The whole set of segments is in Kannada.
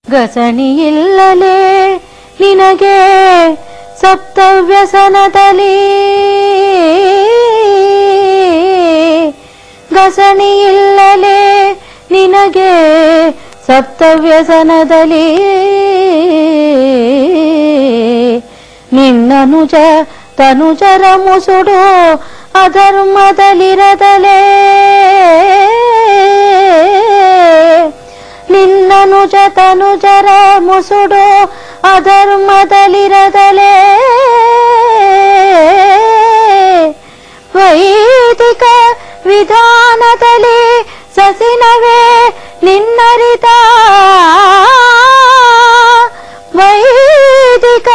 ಗಸಣಿಯಿಲ್ಲಲೇ ನಿನಗೆ ಸಪ್ತವ್ಯಸನದಲ್ಲಿ ಗಸಣಿಯಿಲ್ಲಲೇ ನಿನಗೆ ಸಪ್ತವ್ಯಸನದಲ್ಲಿ ನಿನ್ನನುಜ ತನುಜರ ಮುಸುಡು ಅಧರ್ಮದಲ್ಲಿರದಲೇ ನಿನ್ನನುಜ ತನುಜರ ಮುಸುಡು ಅಧರ್ಮದಲ್ಲಿರದಲೇ ವೈದಿಕ ವಿಧಾನದಲ್ಲಿ ಸಸಿನವೇ ನಿನ್ನರಿತ ವೈದಿಕ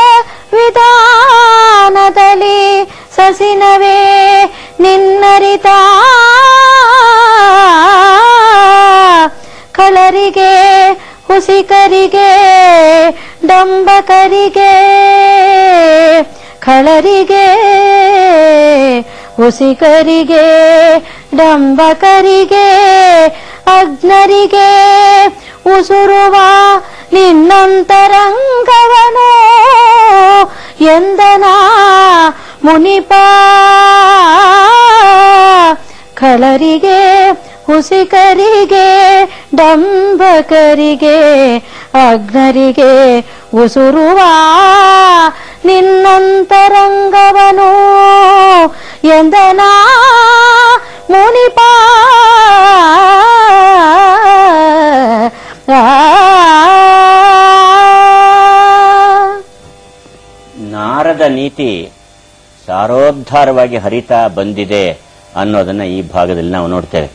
ವಿಧಾನದಲ್ಲಿ ಸಸಿನವೇ ನಿನ್ನರಿತ ಕಳರಿಗೆ ಹುಸಿಕರಿಗೆ ಡಂಬಕರಿಗೆ ಖಳರಿಗೆ ಹುಸಿಕರಿಗೆ ಡಂಬಕರಿಗೆ ಅಗ್ನರಿಗೆ ಉಸುರುವ ನಿನ್ನಂತರಂಗವನು ಎಂದನ ಮುನಿಪ ಖಳರಿಗೆ ಹುಸಿಕರಿಗೆ ಡಂಬಕರಿಗೆ ಅಗ್ನರಿಗೆ ಉಸುರುವ ನಿನ್ನಂತರಂಗವನು ಎಂದನ ಮುನಿಪ ನಾರದ ನೀತಿ ಸಾರೋದ್ಧಾರವಾಗಿ ಹರಿತಾ ಬಂದಿದೆ ಅನ್ನೋದನ್ನ ಈ ಭಾಗದಲ್ಲಿ ನಾವು ನೋಡ್ತೇವೆ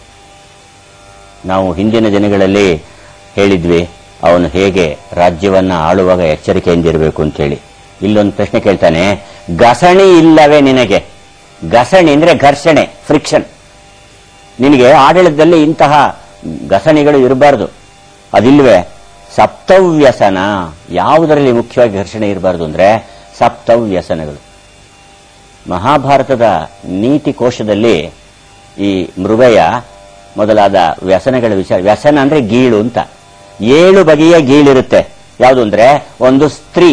ನಾವು ಹಿಂದಿನ ದಿನಗಳಲ್ಲಿ ಹೇಳಿದ್ವಿ ಅವನು ಹೇಗೆ ರಾಜ್ಯವನ್ನ ಆಳುವಾಗ ಎಚ್ಚರಿಕೆಯಿಂದಿರಬೇಕು ಅಂತೇಳಿ ಇಲ್ಲೊಂದು ಪ್ರಶ್ನೆ ಕೇಳ್ತಾನೆ ಗಸಣಿ ಇಲ್ಲವೇ ನಿನಗೆ ಗಸಣಿ ಅಂದ್ರೆ ಘರ್ಷಣೆ ಫ್ರಿಕ್ಷನ್ ನಿನಗೆ ಆಡಳಿತದಲ್ಲಿ ಇಂತಹ ಘಸಣಿಗಳು ಇರಬಾರ್ದು ಅದಿಲ್ವೇ ಸಪ್ತವ್ಯಸನ ಯಾವುದರಲ್ಲಿ ಮುಖ್ಯವಾಗಿ ಘರ್ಷಣೆ ಇರಬಾರ್ದು ಅಂದ್ರೆ ಸಪ್ತವ್ಯಸನಗಳು ಮಹಾಭಾರತದ ನೀತಿ ಕೋಶದಲ್ಲಿ ಈ ಮೃಗಯ ಮೊದಲಾದ ವ್ಯಸನಗಳ ವಿಚಾರ ವ್ಯಸನ ಅಂದ್ರೆ ಗೀಳು ಅಂತ ಏಳು ಬಗೆಯ ಗೀಳಿರುತ್ತೆ ಯಾವುದು ಅಂದ್ರೆ ಒಂದು ಸ್ತ್ರೀ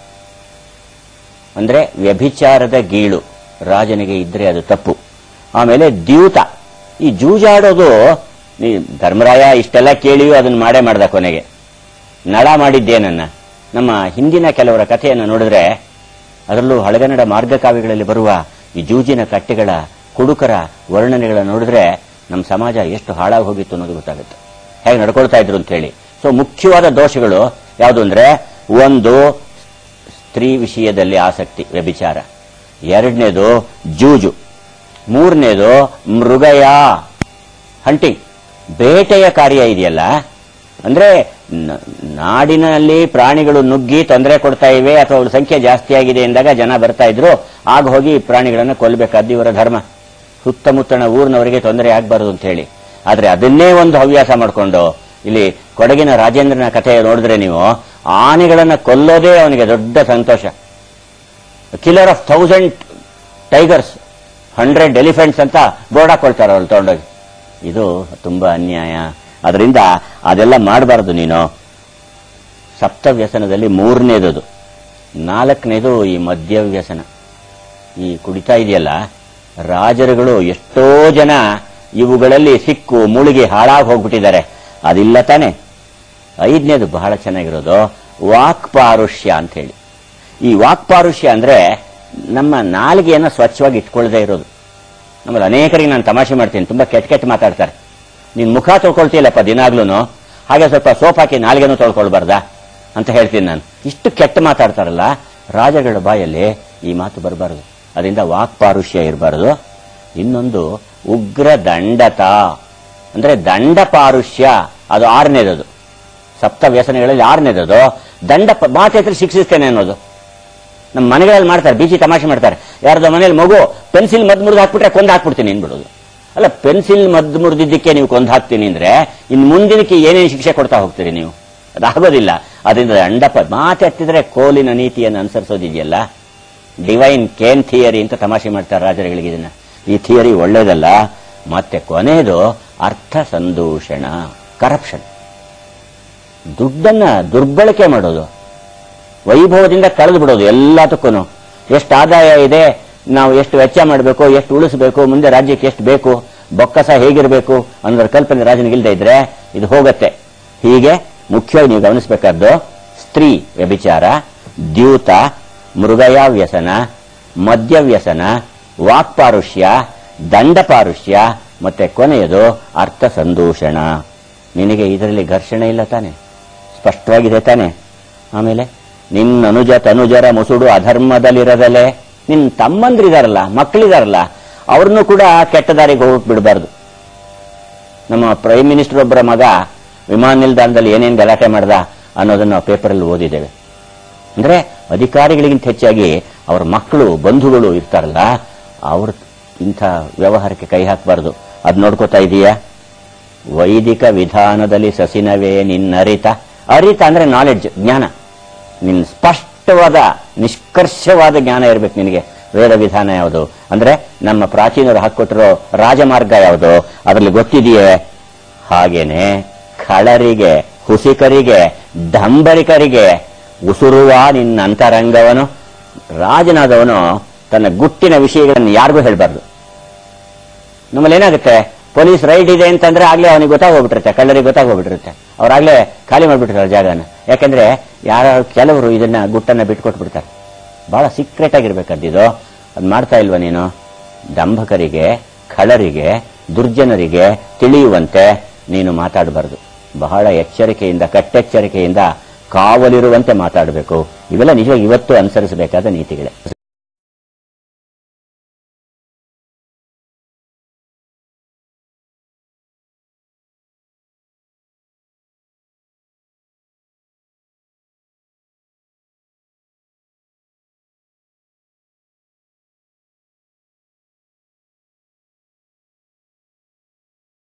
ಅಂದ್ರೆ ವ್ಯಭಿಚಾರದ ಗೀಳು ರಾಜನಿಗೆ ಇದ್ರೆ ಅದು ತಪ್ಪು ಆಮೇಲೆ ದ್ಯೂತ ಈ ಜೂಜಾಡೋದು ನೀ ಧರ್ಮರಾಯ ಇಷ್ಟೆಲ್ಲ ಕೇಳಿಯೂ ಅದನ್ನ ಮಾಡೇ ಮಾಡ್ದ ಕೊನೆಗೆ ನಳ ಮಾಡಿದ್ದೇನನ್ನ ನಮ್ಮ ಹಿಂದಿನ ಕೆಲವರ ಕಥೆಯನ್ನು ನೋಡಿದ್ರೆ ಅದರಲ್ಲೂ ಹಳಗನ್ನಡ ಮಾರ್ಗಕಾವ್ಯಗಳಲ್ಲಿ ಬರುವ ಈ ಜೂಜಿನ ಕಟ್ಟೆಗಳ ಕುಡುಕರ ವರ್ಣನೆಗಳನ್ನು ನೋಡಿದ್ರೆ ನಮ್ಮ ಸಮಾಜ ಎಷ್ಟು ಹಾಳಾಗಿ ಹೋಗಿತ್ತು ಅನ್ನೋದು ಗೊತ್ತಾಗುತ್ತೆ ಹೇಗೆ ನಡ್ಕೊಳ್ತಾ ಇದ್ರು ಅಂತ ಹೇಳಿ ಸೊ ಮುಖ್ಯವಾದ ದೋಷಗಳು ಯಾವುದು ಅಂದ್ರೆ ಒಂದು ಸ್ತ್ರೀ ವಿಷಯದಲ್ಲಿ ಆಸಕ್ತಿ ವ್ಯಭಿಚಾರ ಎರಡನೇದು ಜೂಜು ಮೂರನೇದು ಮೃಗಯ ಹಂಟಿಂಗ್ ಬೇಟೆಯ ಕಾರ್ಯ ಇದೆಯಲ್ಲ ಅಂದ್ರೆ ನ- ನಾಡಿನಲ್ಲಿ ಪ್ರಾಣಿಗಳು ನುಗ್ಗಿ ತೊಂದರೆ ಕೊಡ್ತಾ ಇವೆ ಅಥವಾ ಅವ್ರ ಸಂಖ್ಯೆ ಜಾಸ್ತಿ ಆಗಿದೆ ಎಂದಾಗ ಜನ ಬರ್ತಾ ಇದ್ರು ಆಗ ಹೋಗಿ ಪ್ರಾಣಿಗಳನ್ನು ಕೊಲ್ಲಬೇಕಾದ್ದು ಇವರ ಧರ್ಮ ಸುತ್ತಮುತ್ತಣ ಊರಿನವರಿಗೆ ತೊಂದರೆ ಆಗಬಾರದು ಅಂತ ಹೇಳಿ ಆದ್ರೆ ಅದನ್ನೇ ಒಂದು ಹವ್ಯಾಸ ಮಾಡಿಕೊಂಡು ಇಲ್ಲಿ ಕೊಡಗಿನ ರಾಜೇಂದ್ರನ ಕಥೆ ನೋಡಿದ್ರೆ ನೀವು ಆನೆಗಳನ್ನ ಕೊಲ್ಲೋದೇ ಅವನಿಗೆ ದೊಡ್ಡ ಸಂತೋಷ killer of thousand tigers hundred elephants ಅಂತ ಬೋರ್ಡ್ ಹಾಕೊಳ್ತಾರೆ ಅವ್ರು ತಗೊಂಡೋಗಿ ಇದು ತುಂಬಾ ಅನ್ಯಾಯ ಅದರಿಂದ ಅದೆಲ್ಲ ಮಾಡಬಾರದು ನೀನು ಸಪ್ತವ್ಯಸನದಲ್ಲಿ ಮೂರನೇದದು ನಾಲ್ಕನೇದು ಈ ಮದ್ಯ ವ್ಯಸನ ಈ ಕುಡಿತಾ ಇದೆಯಲ್ಲ ರಾಜರುಗಳು ಎಷ್ಟೋ ಜನ ಇವುಗಳಲ್ಲಿ ಸಿಕ್ಕು ಮುಳುಗಿ ಹಾಳಾಗಿ ಹೋಗ್ಬಿಟ್ಟಿದ್ದಾರೆ ಅದಿಲ್ಲ ತಾನೆ ಐದನೇದು ಬಹಳ ಚೆನ್ನಾಗಿರೋದು ವಾಕ್ಪಾರುಷ್ಯ ಅಂತ ಹೇಳಿ ಈ ವಾಕ್ಪಾರುಷ್ಯ ಅಂದ್ರೆ ನಮ್ಮ ನಾಲಿಗೆಯನ್ನ ಸ್ವಚ್ಛವಾಗಿ ಇಟ್ಕೊಳ್ಳದೆ ಇರೋದು ನಮ್ಮಲ್ಲಿ ಅನೇಕರಿಗೆ ನಾನು ತಮಾಷೆ ಮಾಡ್ತೀನಿ ತುಂಬಾ ಕೆಟ್ಟ ಕೆಟ್ಟ ಮಾತಾಡ್ತಾರೆ ನೀನ್ ಮುಖ ತೊಳ್ಕೊಳ್ತೀಯಲ್ಲಪ್ಪ ದಿನಾಗ್ಲೂ ಹಾಗೆ ಸ್ವಲ್ಪ ಸೋಪ್ ಹಾಕಿ ನಾಲಿಗೆನೂ ತೊಳ್ಕೊಳ್ಬಾರ್ದಾ ಅಂತ ಹೇಳ್ತೀನಿ ನಾನು ಇಷ್ಟು ಕೆಟ್ಟ ಮಾತಾಡ್ತಾರಲ್ಲ ರಾಜಗಳ ಬಾಯಲ್ಲಿ ಈ ಮಾತು ಬರಬಾರದು ಅದರಿಂದ ವಾಕ್ಪಾರುಷ್ಯ ಇರಬಾರದು ಇನ್ನೊಂದು ಉಗ್ರ ದಂಡತ ಅಂದ್ರೆ ದಂಡ ಪಾರುಷ್ಯ ಅದು ಆರನೇದದು ಸಪ್ತ ವ್ಯಸನಗಳಲ್ಲಿ ಆರನೇದದು ದಂಡ ಪ- ಮಾತೆತ್ರ ಶಿಕ್ಷಿಸ್ತೇನೆ ಅನ್ನೋದು ನಮ್ಮ ಮನೆಗಳಲ್ಲಿ ಮಾಡ್ತಾರೆ ಬೀಚಿ ತಮಾಷೆ ಮಾಡ್ತಾರೆ ಯಾರ್ದೋ ಮನೇಲಿ ಮಗು ಪೆನ್ಸಿಲ್ ಮದ್ ಮುರಿದು ಹಾಕ್ಬಿಟ್ರೆ ಕೊಂದು ಹಾಕ್ಬಿಡ್ತೀನಿ ಅನ್ಬಿಡೋದು ಅಲ್ಲ ಪೆನ್ಸಿಲ್ ಮದ್ದು ಮುರಿದಿದ್ದಕ್ಕೆ ನೀವು ಕೊಂದು ಹಾಕ್ತೀನಿ ಅಂದ್ರೆ ಇನ್ನು ಮುಂದಿನಕ್ಕೆ ಏನೇನು ಶಿಕ್ಷೆ ಕೊಡ್ತಾ ಹೋಗ್ತೀರಿ ನೀವು ಅದಾಗೋದಿಲ್ಲ ಅದರಿಂದ ದಂಡಪ ಮಾತೆತ್ತಿದ್ರೆ ಕೋಲಿನ ನೀತಿಯನ್ನು ಅನುಸರಿಸೋದಿದೆಯಲ್ಲ ಡಿವೈನ್ ಕೇನ್ ಥಿಯರಿ ಅಂತ ತಮಾಷೆ ಮಾಡ್ತಾರೆ ರಾಜರುಗಳಿಗೆ ಇದನ್ನ ಈ ಥಿಯರಿ ಒಳ್ಳೇದಲ್ಲ ಮತ್ತೆ ಕೊನೆಯದು ಅರ್ಥ ಸಂದೂಷಣ ಕರಪ್ಷನ್ ದುಡ್ಡನ್ನ ದುರ್ಬಳಕೆ ಮಾಡೋದು ವೈಭವದಿಂದ ಕಳೆದು ಬಿಡೋದು ಎಲ್ಲದಕ್ಕೂ ಎಷ್ಟು ಆದಾಯ ಇದೆ ನಾವು ಎಷ್ಟು ವೆಚ್ಚ ಮಾಡಬೇಕು ಎಷ್ಟು ಉಳಿಸಬೇಕು ಮುಂದೆ ರಾಜ್ಯಕ್ಕೆ ಎಷ್ಟು ಬೇಕು ಬೊಕ್ಕಸ ಹೇಗಿರಬೇಕು ಅನ್ನೋದ್ರ ಕಲ್ಪನೆ ರಾಜನಿಗಿಲ್ದೇ ಇದ್ರೆ ಇದು ಹೋಗತ್ತೆ ಹೀಗೆ ಮುಖ್ಯವಾಗಿ ನೀವು ಗಮನಿಸಬೇಕಾದ್ದು ಸ್ತ್ರೀ ವ್ಯಭಿಚಾರ ದ್ಯೂತ ಮೃಗಯ ವ್ಯಸನ ಮದ್ಯ ವ್ಯಸನ ವಾಕ್ಪಾರುಷ್ಯ ದಂಡಪಾರುಷ್ಯ ಮತ್ತೆ ಕೊನೆಯದು ಅರ್ಥ ಸಂದೂಷಣ ನಿನಗೆ ಇದರಲ್ಲಿ ಘರ್ಷಣೆ ಇಲ್ಲ ತಾನೆ ಸ್ಪಷ್ಟವಾಗಿದೆ ತಾನೆ ಆಮೇಲೆ ನಿನ್ನ ಅನುಜ ತನುಜರ ಮುಸುಡು ಅಧರ್ಮದಲ್ಲಿರದಲೆ ನಿನ್ ತಮ್ಮಂದ್ರಿದಾರಲ್ಲ ಮಕ್ಕಳಿದಾರಲ್ಲ ಅವ್ರನ್ನು ಕೂಡ ಕೆಟ್ಟ ದಾರಿಗೆ ಹೋಗಕ್ ಬಿಡಬಾರ್ದು ನಮ್ಮ ಪ್ರೈಮ್ ಮಿನಿಸ್ಟರ್ ಒಬ್ಬರ ಮಗ ವಿಮಾನ ನಿಲ್ದಾಣದಲ್ಲಿ ಏನೇನು ಗಲಾಟೆ ಮಾಡ್ದ ಅನ್ನೋದನ್ನ ನಾವು ಪೇಪರಲ್ಲಿ ಓದಿದ್ದೇವೆ ಅಂದ್ರೆ ಅಧಿಕಾರಿಗಳಿಗಿಂತ ಹೆಚ್ಚಾಗಿ ಅವರ ಮಕ್ಕಳು ಬಂಧುಗಳು ಇರ್ತಾರಲ್ಲ ಅವ್ರ ಇಂಥ ವ್ಯವಹಾರಕ್ಕೆ ಕೈ ಹಾಕಬಾರ್ದು ಅದ್ ನೋಡ್ಕೋತಾ ಇದೀಯಾ ವೈದಿಕ ವಿಧಾನದಲ್ಲಿ ಸಸಿನವೇ ನಿನ್ನರಿತ ಅರಿತ ಅಂದ್ರೆ ನಾಲೆಡ್ಜ್ ಜ್ಞಾನ ನಿನ್ ಸ್ಪಷ್ಟವಾದ ನಿಷ್ಕರ್ಷವಾದ ಜ್ಞಾನ ಇರಬೇಕು ನಿನಗೆ ವೇದ ವಿಧಾನ ಯಾವುದು ಅಂದ್ರೆ ನಮ್ಮ ಪ್ರಾಚೀನರು ಹಾಕೊಟ್ಟಿರೋ ರಾಜಮಾರ್ಗ ಯಾವುದು ಅದರಲ್ಲಿ ಗೊತ್ತಿದೆಯೇ ಹಾಗೇನೆ ಖಳರಿಗೆ ಹುಸಿಕರಿಗೆ ಡಂಬರಿಕರಿಗೆ ಉಸುರುವ ನಿನ್ನ ಅಂತರಂಗವನು ರಾಜನಾದವನು ತನ್ನ ಗುಟ್ಟಿನ ವಿಷಯಗಳನ್ನು ಯಾರಿಗೂ ಹೇಳಬಾರ್ದು ನಮ್ಮಲ್ಲಿ ಏನಾಗುತ್ತೆ ಪೊಲೀಸ್ ರೈಡ್ ಇದೆ ಅಂತಂದ್ರೆ ಆಗ್ಲೇ ಅವನಿಗೆ ಗೊತ್ತಾಗೋಗ್ಬಿಟ್ಟಿರುತ್ತೆ ಕಳ್ಳರಿಗೆ ಗೊತ್ತಾಗೋಗ್ಬಿಟ್ಟಿರುತ್ತೆ ಅವ್ರಾಗ್ಲೇ ಖಾಲಿ ಮಾಡ್ಬಿಟ್ಟಿರ್ತಾರೆ ಜಾಗನ ಯಾಕಂದ್ರೆ ಯಾರು ಕೆಲವರು ಇದನ್ನ ಗುಟ್ಟನ್ನ ಬಿಟ್ಕೊಟ್ಬಿಡ್ತಾರೆ ಬಹಳ ಸೀಕ್ರೆಟ್ ಆಗಿರ್ಬೇಕಂತಿದು ಅದ್ ಮಾಡ್ತಾ ಇಲ್ವಾ ನೀನು ದಂಭಕರಿಗೆ ಖಳರಿಗೆ ದುರ್ಜನರಿಗೆ ತಿಳಿಯುವಂತೆ ನೀನು ಮಾತಾಡಬಾರದು ಬಹಳ ಎಚ್ಚರಿಕೆಯಿಂದ ಕಟ್ಟೆಚ್ಚರಿಕೆಯಿಂದ ಕಾವಲಿರುವಂತೆ ಮಾತಾಡಬೇಕು ಇವೆಲ್ಲ ನಿಜವಾಗಿ ಇವತ್ತು ಅನುಸರಿಸಬೇಕಾದ ನೀತಿಗಳೇ